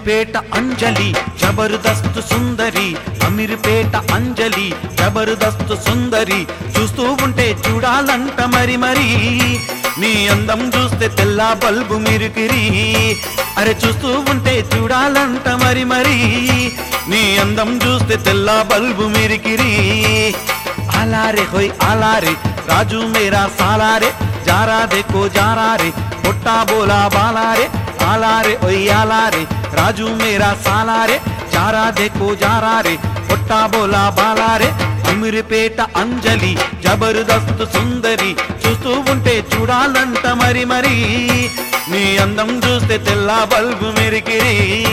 అమీర్పేట అంజలి జబర్దస్త్ సుందరి అమీర్పేట అంజలి జబర్దస్త్ సుందరి చూస్తూ ఉంటే చూడాలంట మరి మరి నీ అందం చూస్తే తెల్ల బల్బు మిరికిరి అరే చూస్తూ ఉంటే చూడాలంట మరి మరి నీ అందం చూస్తే తెల్ల బల్బు మిరికిరి అలారే హోయ్ అలారే రాజు మేరా సాలారే జారా దేకో జారా రే పొట్టా బోలా బాలారే ఆలారే ఓయ్ ఆలారే రాజు మేరా సాలారే జారా దేకో జారా రే పొట్టా బోలా బాలారే అమీర్పేట అంజలి జబర్దస్త్ సుందరి చూస్తూ ఉంటే చూడాలంట మరి మరి నీ అందం చూస్తే తెల్ల బల్బు మెరికిరి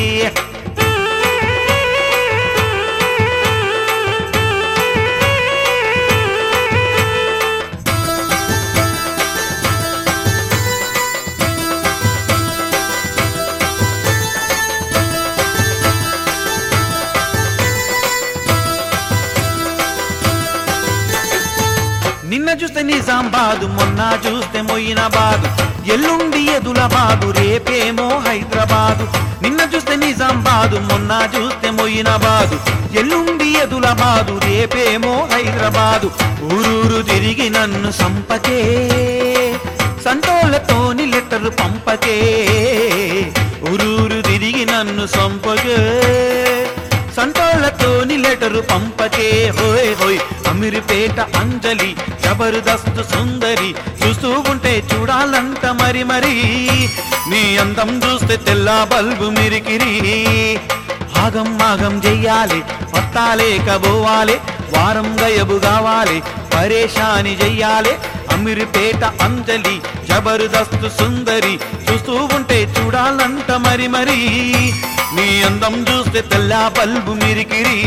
నిన్న చూస్తే నిజామాబాదు మొన్న చూస్తే మొయినాబాదు ఎల్లుండి ఎదులబాదు రేపేమో హైదరాబాదు నిన్న చూస్తే నిజామాబాదు మొన్న చూస్తే మొయినాబాదు ఎల్లుండి ఎదులబాదు రేపేమో హైదరాబాదు ఊరూరు తిరిగి నన్ను సంపకే సంతోలతోని లెటరు పంపకే ఊరూరు తిరిగి నన్ను సంపకే సంతోలతోని లెటరు పంపకే హోయ్ హోయ్ అమీర్పేట అంజలి జబర్దస్త్ సుందరి చూస్తూ ఉంటే చూడాలంట మరి మరి నీ అందం చూస్తే తెల్ల బల్బు మిరికిరి ఆగం ఆగం చెయ్యాలి పత్తాలేక పోవాలి వారం గయబు కావాలి పరేషాని చెయ్యాలి అమీర్పేట అంజలి జబర్దస్త్ సుందరి చూస్తూ ఉంటే చూడాలంట మరి మరి నీ అందం చూస్తే తెల్ల బల్బు మిరికిరి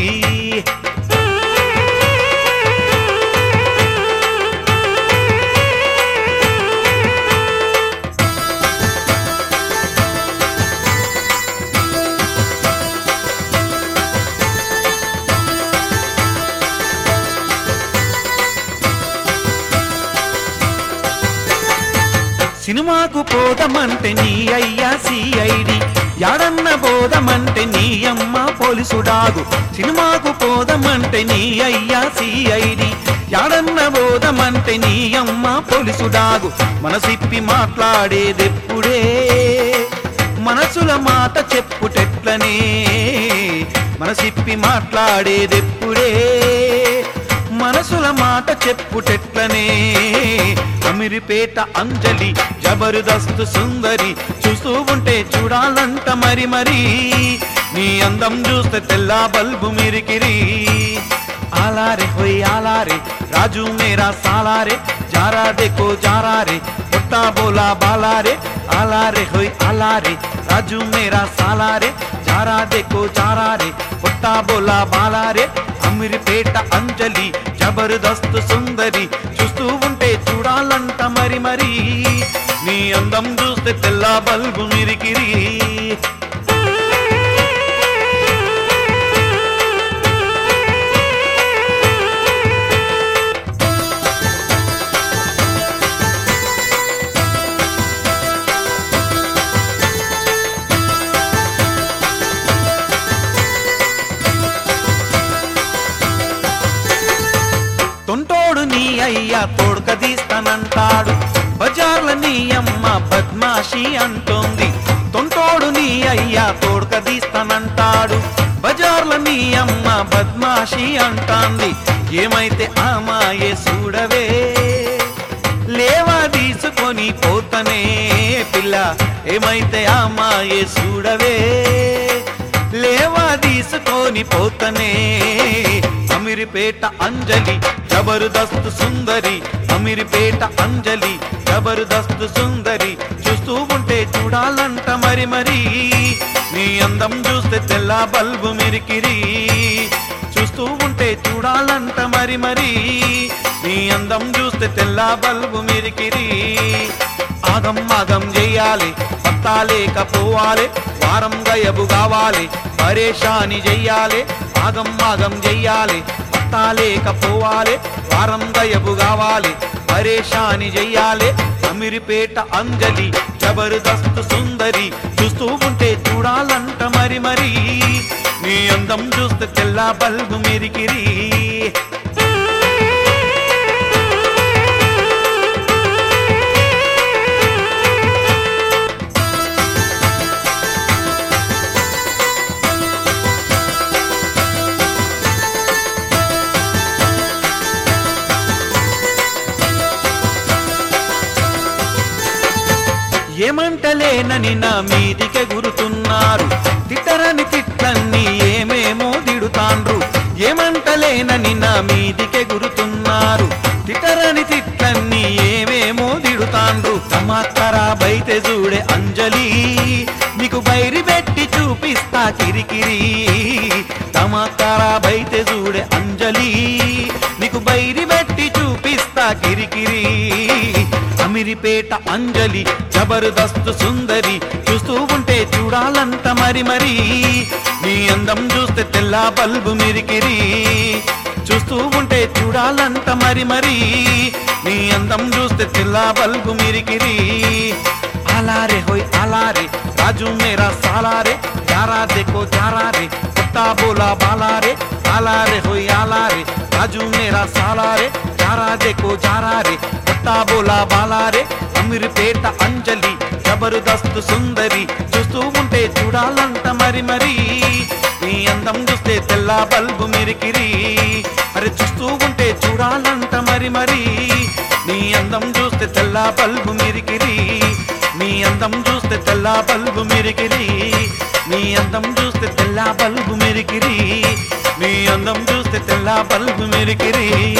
సినిమాకు పోదమంటే నీ అయ్యా సిఐడి యాడన్న పోదమంటే నీ అమ్మ పోలీసుడాగు సినిమాకు పోదమంటే నీ అయ్యా సిఐడి యాడన్న పోదమంటే నీ అమ్మ పోలీసుడాగు మనసిప్పి మాట్లాడేదెప్పుడే మనసుల మాట చెప్పుటెట్లనే మనసిప్పి మాట్లాడేదెప్పుడే మనసుల మాట చెప్పుటెట్లనే అమీర్పేట అంజలి జబర్దస్త్ సుందరి చూస్తూ ఉంటే చూడాలంట మరి మరి నీ అందం చూస్తే తెల్ల బల్బు మిరికిరి ఆలారే హోయ్ ఆలారే రాజు మేరా సాలారే జారా దేకో జారా రే పొట్టా బోలా బాలారే ఆలారే హోయ్ ఆలారే రాజు మేరా సాలారే జారా దేకో జారా రే పొట్టా బోలా బాలారే అమీర్పేట అంజలి జబర్దస్త్ సుందరి చూస్తూ ఉంటే చూడాలంట మరి మరి నీ అందం చూస్తే తెల్ల బల్బు మిరికిరి తొంటోడు నీ అయ్యా తోడుకదీస్తానంటాడు బజార్ల నీ అమ్మ బద్మాషి అంటోంది తొంటోడు నీ అయ్యా తోడుకదీస్తానంటాడు బజార్ల నీ అమ్మ బద్మాషి అంటాంది ఏమైతే ఆ మాయే చూడవే లేవా తీసుకొని పోతనే పిల్ల ఏమైతే ఆ మాయే చూడవే లేవా తీసుకొని పోతనే అమీర్పేట అంజలి జబర్దస్త్ సుందరి అమీర్పేట అంజలి జబర్దస్త్ సుందరి చూస్తూ ఉంటే చూడాలంట మరి మరి నీ అందం చూస్తే తెల్ల బల్బు మిరికిరి చూస్తూ ఉంటే చూడాలంట మరి మరి నీ అందం చూస్తే తెల్ల బల్బు మిరికిరి ఆగం ఆగం చెయ్యాలి పత్తా లేకపోవాలి వారం గయబు కావాలి పరేషాని చెయ్యాలి ఆగం ఆగం చెయ్యాలి పత్తా లేకపోవాలి వారం గయబు కావాలి పరేషాని చెయ్యాలి అమీర్పేట అంజలి జబర్దస్త్ సుందరి చూస్తూ ఉంటే చూడాలంట మరి మరి నీ అందం చూస్తే తెల్ల బల్బు మెరికిరి ఏమంటలేనని నా మీదికే గురుతున్నారు తిట్టరని తిట్లన్నీ ఏమేమో దిడుతాండ్రు ఏమంటలేనని నా మీదికే గురుతున్నారు తిట్టరని తిట్లన్నీ ఏమేమో దిడుతాండ్రు సమాత్తరా బయట చూడే అంజలి నీకు బైరి పెట్టి చూపిస్తా కిరికిరి సమాత్తరా బయట చూడే అంజలి నీకు బైరి పెట్టి చూపిస్తా కిరికిరి అమిరిపేట అంజలి జబర్దస్త్ సుందరి చూస్తూ ఉంటే చూడాలంట మరి మరి నీ అందం చూస్తే తెల్ల బల్బు మిరికిరి చూస్తూ ఉంటే చూడాలంట మరి మరి నీ అందం చూస్తే తెల్ల బల్బు మిరికిరి అలారే హోయ్ అలారే రాజు మేరా సాలారే జారా దేకో జారా రే కుత్తా బోలా బాలారే అలారే హోయ్ అలారే రాజు మేరా సాలారే జారా దేకో జారా రే కుత్తా బోలా బాలారే అమీర్పేట అంజలి జబర్దస్త్ సుందరి చూస్తూ ఉంటే చూడాలంట మరి మరి నీ అందం చూస్తే తెల్ల బల్బు మిరికిరి అరే చూస్తూ ఉంటే చూడాలంట మరి మరి నీ అందం చూస్తే తెల్ల బల్బు మిరికిరి నీ అందం చూస్తే తెల్ల బల్బు మిరికిరి నీ అందం చూస్తే తెల్ల బల్బు మిరికిరి నీ అందం చూస్తే తెల్ల బల్బు మిరికిరి